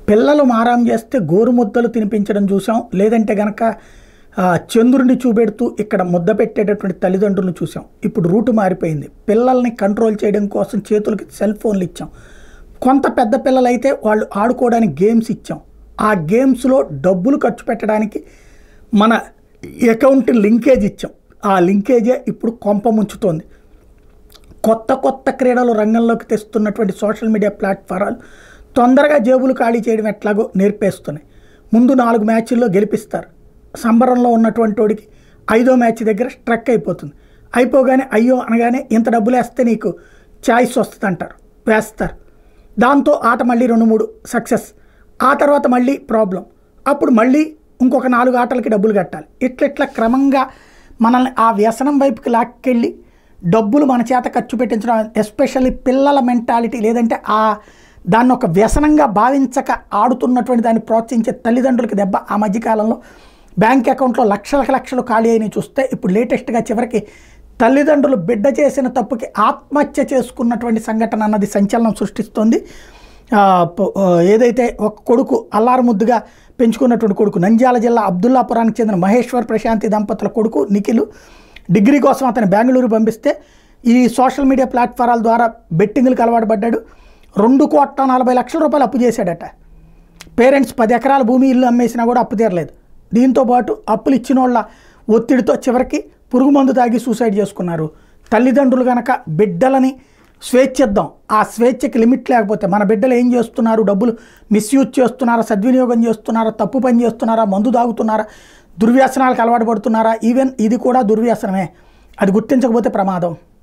పిల్లలు మారం చేస్తే గోరుముద్దలు తినిపించడం చూసాం లేదంటే గనక ఆ, చంద్రుడిని చూపెడుతూ ఇక్కడ ముద్ద పెట్టేటటువంటి తల్లిదండ్రులను చూసాం ఇప్పుడు రూటు మారిపోయింది పిల్లల్ని కంట్రోల్ చేయడం కోసం చేతులకి సెల్ ఫోన్లు ఇచ్చాం కొంత పెద్ద పిల్లలైతే వాళ్ళు ఆడుకోవడానికి గేమ్స్ ఇచ్చాం ఆ గేమ్స్లో డబ్బులు ఖర్చు పెట్టడానికి మన అకౌంట్ లింకేజ్ ఇచ్చాం ఆ లింకేజే ఇప్పుడు కొంప ముంచుతోంది కొత్త కొత్త క్రీడలు రంగంలోకి తెస్తున్నటువంటి సోషల్ మీడియా ప్లాట్ఫారాలు తొందరగా జేబులు ఖాళీ చేయడం ఎట్లాగో నేర్పేస్తున్నాయి ముందు నాలుగు మ్యాచ్ల్లో గెలిపిస్తారు సంబరంలో ఉన్నటువంటి వాడికి ఐదో మ్యాచ్ దగ్గర స్ట్రక్ అయిపోతుంది అయిపోగానే అయ్యో అనగానే ఇంత డబ్బులు వేస్తే నీకు ఛాయిస్ వస్తుంది అంటారు వేస్తారు దాంతో ఆట మళ్ళీ రెండు మూడు సక్సెస్ ఆ తర్వాత మళ్ళీ ప్రాబ్లం అప్పుడు మళ్ళీ ఇంకొక నాలుగు ఆటలకి డబ్బులు కట్టాలి ఇట్లా ఇట్లా క్రమంగా మనల్ని ఆ వ్యసనం వైపుకి లాక్కెళ్ళి డబ్బులు మన చేత ఖర్చు పెట్టించడం ఎస్పెషల్లీ పిల్లల మెంటాలిటీ లేదంటే ఆ దాన్ని ఒక వ్యసనంగా భావించక ఆడుతున్నటువంటి దాన్ని ప్రోత్సహించే తల్లిదండ్రులకి దెబ్బ ఆ మధ్యకాలంలో బ్యాంక్ అకౌంట్లో లక్షలకు లక్షలు ఖాళీ అయినవి చూస్తే ఇప్పుడు లేటెస్ట్గా చివరికి తల్లిదండ్రులు బిడ్డ చేసిన తప్పుకి ఆత్మహత్య చేసుకున్నటువంటి సంఘటన అన్నది సంచలనం సృష్టిస్తోంది ఆ, ప- ఆ, ఏదైతే ఒక కొడుకు అల్లారు ముద్దుగా పెంచుకున్నటువంటి కొడుకు నంద్యాల జిల్లా అబ్దుల్లాపురానికి చెందిన మహేశ్వర్ ప్రశాంతి దంపతుల కొడుకు నిఖిల్ డిగ్రీ కోసం అతను బెంగళూరు పంపిస్తే ఈ సోషల్ మీడియా ప్లాట్ఫారాల ద్వారా బెట్టింగ్లకు అలవాటు పడ్డాడు రెండు కోట్ల నలభై లక్షల రూపాయలు అప్పు చేశాడట పేరెంట్స్ పది ఎకరాల భూమి ఇల్లు అమ్మేసినా కూడా అప్పు తీరలేదు దీంతో పాటు అప్పులు ఇచ్చిన వాళ్ళ ఒత్తిడితో చివరికి పురుగు మందు తాగి సూసైడ్ చేసుకున్నారు తల్లిదండ్రులు గనక బిడ్డలని స్వేచ్ఛిద్దాం ఆ స్వేచ్ఛకి లిమిట్ లేకపోతే మన బిడ్డలు ఏం చేస్తున్నారు డబ్బులు మిస్యూజ్ చేస్తున్నారా సద్వినియోగం చేస్తున్నారా తప్పు పని చేస్తున్నారా మందు తాగుతున్నారా దుర్వ్యసనాలకు అలవాటు పడుతున్నారా ఈవెన్ ఇది కూడా దుర్వ్యసనమే అది గుర్తించకపోతే ప్రమాదం